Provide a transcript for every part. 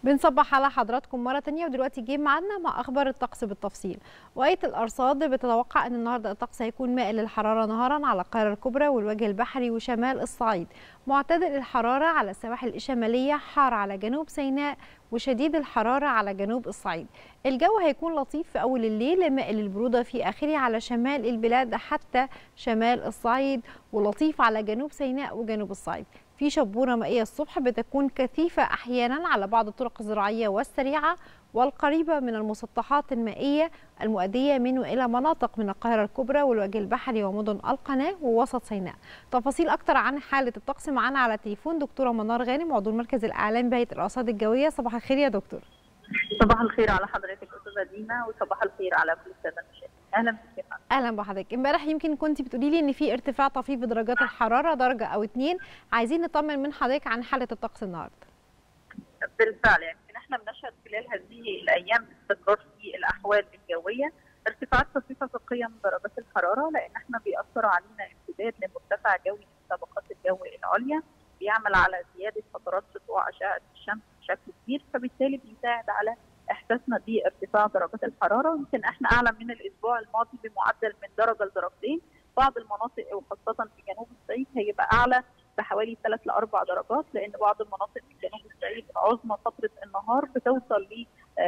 بنصبح على حضراتكم مرة تانية ودلوقتي جه ميعادنا مع أخبار الطقس بالتفصيل وآية الأرصاد بتتوقع أن النهاردة الطقس هيكون مائل للحرارة نهارا على القاهرة الكبرى والوجه البحري وشمال الصعيد معتدل الحرارة على السواحل الشمالية حار على جنوب سيناء وشديد الحرارة على جنوب الصعيد الجو هيكون لطيف في أول الليل مائل البرودة في آخره على شمال البلاد حتى شمال الصعيد ولطيف على جنوب سيناء وجنوب الصعيد في شبورة مائية الصبح بتكون كثيفة أحيانا على بعض الطرق الزراعية والسريعة والقريبة من المسطحات المائية المؤدية من وإلى مناطق من القاهرة الكبرى والوجه البحري ومدن القناة ووسط سيناء تفاصيل أكتر عن حالة الطقس معنا على التليفون دكتورة منار غانم عضو المركز الإعلامي بهيئة الأرصاد الجوية صباح الخير يا دكتور صباح الخير على حضرتك استاذه دينا وصباح الخير على كل الساده المشاهدين اهلا بك اهلا بحضرتك امبارح يمكن كنت بتقولي لي ان في ارتفاع طفيف في درجات الحراره درجه او اتنين عايزين نطمن من حضرتك عن حاله الطقس النهارده بالفعل يمكن احنا بنشهد خلال هذه الايام استقرار في الاحوال الجويه ارتفاعات طفيفه في قيم درجات الحراره لان احنا بيأثر علينا امتداد لمرتفع جوي في طبقات الجو العليا بيعمل على زياده فترات سطوع اشعه الشمس بشكل كبير فبالتالي بيساعد على احساسنا بارتفاع درجات الحراره يمكن احنا اعلى من الاسبوع الماضي بمعدل من درجه لدرجتين بعض المناطق وخاصه في جنوب الصعيد هيبقى اعلى بحوالي 3 ل 4 درجات لان بعض المناطق في جنوب الصعيد عظمى فتره النهار بتوصل ل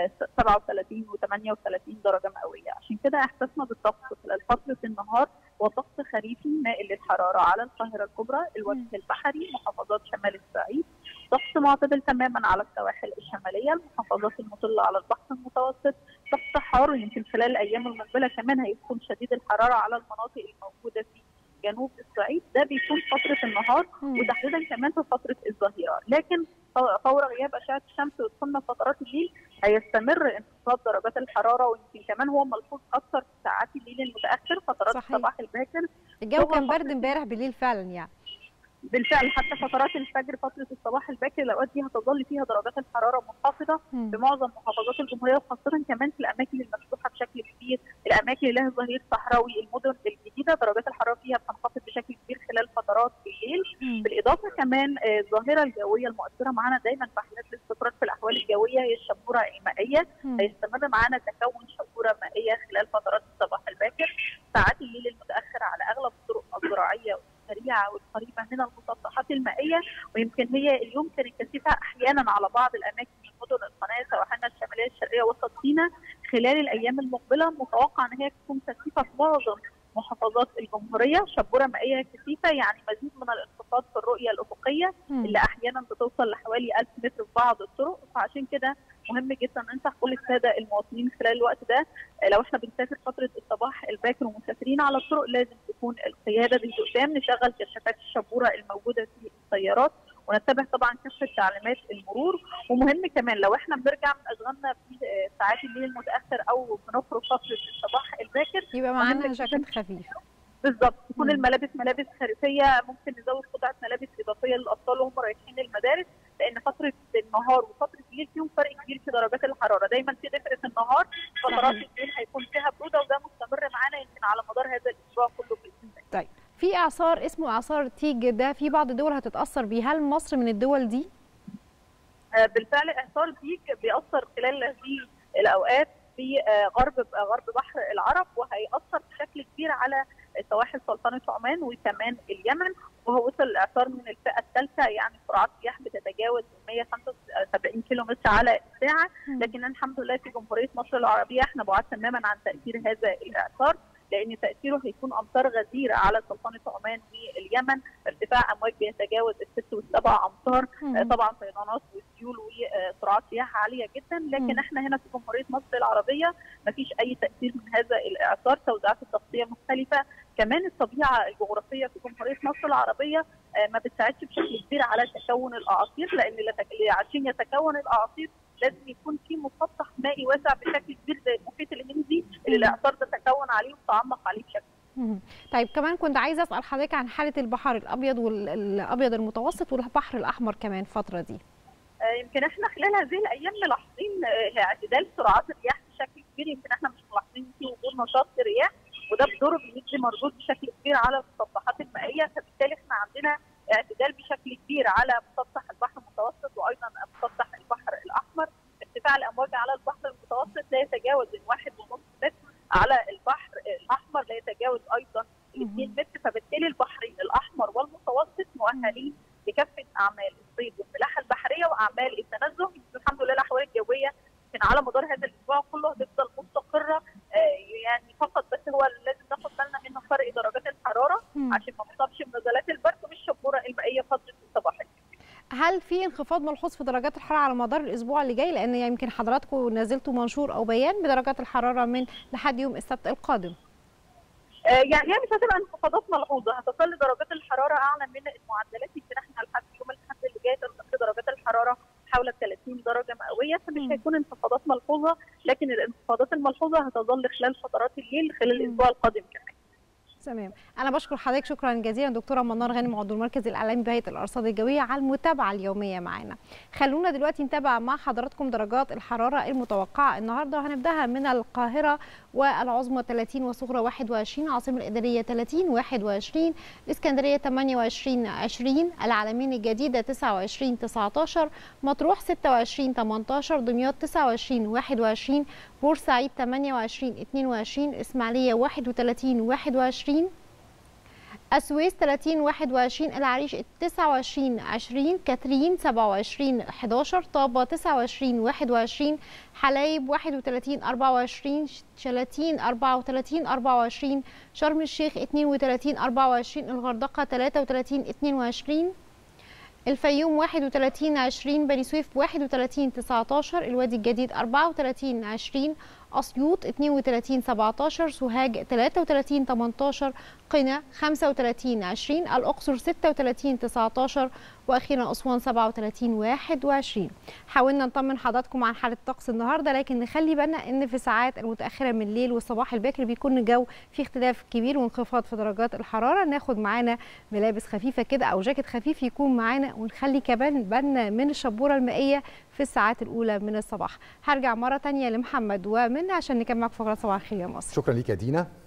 37 و 38 درجه مئويه عشان كده احساسنا بالطقس خلال فتره النهار وطقس خريفي مائل للحراره على القاهره الكبرى الوجه البحري محافظات شمال الصعيد طقس معتدل تماما على السواحل الشماليه المحافظات المطله على البحر المتوسط طقس حار يمكن خلال الايام المقبله كمان هيكون شديد الحراره على المناطق الموجوده في جنوب الصعيد ده بيكون فتره النهار وتحديدا كمان في فتره الظهيره لكن فور غياب اشعه الشمس ودخولنا فترات الليل هيستمر انخفاض درجات الحراره ويمكن كمان هو ملحوظ اكثر في ساعات الليل المتاخر فترات صحيح. الصباح الباكر الجو كان برد امبارح بالليل فعلا يعني بالفعل حتى فترات الفجر فتره الصباح الباكر الاوقات دي هتظل فيها درجات الحراره منخفضه مم. في معظم محافظات الجمهوريه وخاصه كمان في الاماكن المفتوحه بشكل كبير الاماكن اللي لها ظهير صحراوي المدن الجديده درجات الحراره فيها بتنخفض بشكل كبير خلال فترات الليل مم. بالاضافه كمان آه، الظاهره الجويه المؤثره معانا دايما في حالات الاستقرار في الاحوال الجويه هي الشبوره المائيه مم. هيستمر معانا تكون شبوره مائيه خلال فترات الصباح الباكر ساعات الليل المتاخر على اغلب الطرق الزراعيه والسريعه والقريبه من المسطحات المائيه ويمكن هي اليوم كانت كثيفه احيانا على بعض الاماكن من مدن القناه سواحلنا الشماليه الشرقيه وسط سيناء خلال الايام المقبله متوقع ان هي تكون كثيفه في معظم محافظات الجمهوريه شبوره مائيه كثيفه يعني مزيد من الانخفاض في الرؤيه الافقيه مم. اللي احيانا بتوصل لحوالي 1000 متر في بعض الطرق فعشان كده مهم جدا ننصح كل الساده المواطنين خلال الوقت ده آه، لو احنا بنسافر فتره الصباح الباكر ومسافرين على الطرق لازم تكون القياده بالقدام نشغل كشافات الشبوره الموجوده في السيارات ونتبع طبعا كافه تعليمات المرور ومهم كمان لو احنا بنرجع من اشغالنا في آه، ساعات الليل المتاخر او بنخرج فتره الصباح الباكر يبقى مهم معانا جداً جاكيت خفيف بالظبط تكون مم. الملابس ملابس خريفيه ممكن نزود قطعه ملابس اضافيه للاطفال وهم رايحين المدارس لان فتره النهار وفتره الليل فيهم فرق كبير في درجات الحراره دايما في دفء في النهار فترات صحيح. الليل هيكون فيها بروده وده مستمر معانا يمكن على مدار هذا الاسبوع كله باذن الله طيب في اعصار اسمه اعصار تيج ده في بعض الدول هتتاثر بيه هل مصر من الدول دي آه، بالفعل اعصار ديك بيأثر خلال هذه الاوقات في آه، غرب آه، غرب بحر العرب وهيأثر بشكل كبير على سواحل سلطنه عمان وكمان اليمن وهو وصل الاعصار من الفئه الثالثه يعني سرعات رياح بتتجاوز 175 كيلو متر على الساعه مم. لكن الحمد لله في جمهوريه مصر العربيه احنا بعاد تماما عن تاثير هذا الاعصار لان تاثيره هيكون امطار غزيره على سلطنه عمان واليمن ارتفاع امواج بيتجاوز الست والسبع امتار مم. آه، طبعا فيضانات وسيول وسرعات رياح عاليه جدا لكن مم. احنا هنا في جمهوريه مصر العربيه ما فيش اي تاثير من هذا الاعصار توزيعات التغطيه مختلفه كمان الطبيعه الجغرافيه في جمهوريه مصر العربيه آه، ما بتساعدش بشكل كبير على تكون الاعاصير لان لت- عشان يتكون الاعاصير لازم يكون في مسطح مائي واسع بشكل كبير زي المحيط الهندي اللي الاعصار ده تكون عليه وتعمق عليه بشكل مم. طيب كمان كنت عايزه اسال حضرتك عن حاله البحر الابيض والابيض المتوسط والبحر الاحمر كمان الفتره دي آه، يمكن احنا خلال هذه الايام ملاحظين آه، اعتدال سرعات الرياح بشكل كبير يمكن احنا مش ملاحظين في وجود نشاط رياح وده بدوره بيدي مردود بشكل كبير على المسطحات المائيه فبالتالي احنا عندنا اعتدال بشكل كبير على مسطح البحر المتوسط وايضا مسطح البحر الاحمر ارتفاع الامواج على البحر المتوسط لا يتجاوز الواحد ونص متر على البحر الاحمر لا يتجاوز ايضا الاثنين متر فبالتالي البحرين الاحمر والمتوسط مؤهلين لكافه اعمال الصيد والملاحه البحريه واعمال التنزه الحمد لله الاحوال الجويه يمكن على مدار هذا الاسبوع كله هتفضل مستقره يعني فقط بس هو لازم ناخد بالنا منه فرق درجات الحراره عشان ما نصابش بنزلات البرد والشبوره المائيه فتره الصباح هل في انخفاض ملحوظ في درجات الحراره على مدار الاسبوع اللي جاي لان يمكن حضراتكم نزلتوا منشور او بيان بدرجات الحراره من لحد يوم السبت القادم يعني هي مش هتبقى انخفاضات ملحوظه هتصل درجات الحراره اعلى من المعدلات يمكن احنا لحد يوم الاحد اللي جاي تصل درجات الحراره حول 30 درجه مئويه فمش هيكون انخفاضات ملحوظه لكن الانخفاضات الملحوظه هتظل خلال فترات الليل خلال الاسبوع القادم كمان تمام انا بشكر حضرتك شكرا جزيلا دكتوره منار غانم عضو المركز الاعلامي بهيئه الارصاد الجويه على المتابعه اليوميه معانا خلونا دلوقتي نتابع مع حضراتكم درجات الحراره المتوقعه النهارده هنبداها من القاهره والعظمى 30 وصغرى 21 العاصمه الاداريه 30 21 الاسكندريه 28 20 العلمين الجديده 29 19 مطروح 26 18 دمياط 29 21 بورسعيد 28 22 اسماعيليه 31 21 السويس 30 21 العريش 29 20 كاترين 27 11 طابة 29 21 حلايب 31 24 شلاتين 34 24 شرم الشيخ 32 24 الغردقة 33 22 الفيوم 31 20 بني سويف 31 19 الوادي الجديد 34 20 أسيوط 32 17 سوهاج 33 18 قنا 35 20 الأقصر 36 19 وأخيرا أسوان 37 21 حاولنا نطمن حضراتكم عن حالة الطقس النهارده لكن نخلي بالنا إن في الساعات المتأخرة من الليل والصباح الباكر بيكون الجو فيه اختلاف كبير وانخفاض في درجات الحرارة ناخد معانا ملابس خفيفة كده أو جاكيت خفيف يكون معانا ونخلي كمان بالنا من الشبورة المائية في الساعات الأولى من الصباح هرجع مرة تانية لمحمد ومن عشان نكمل معاكم فقرة صباح الخير يا مصر شكرا ليك يا دينا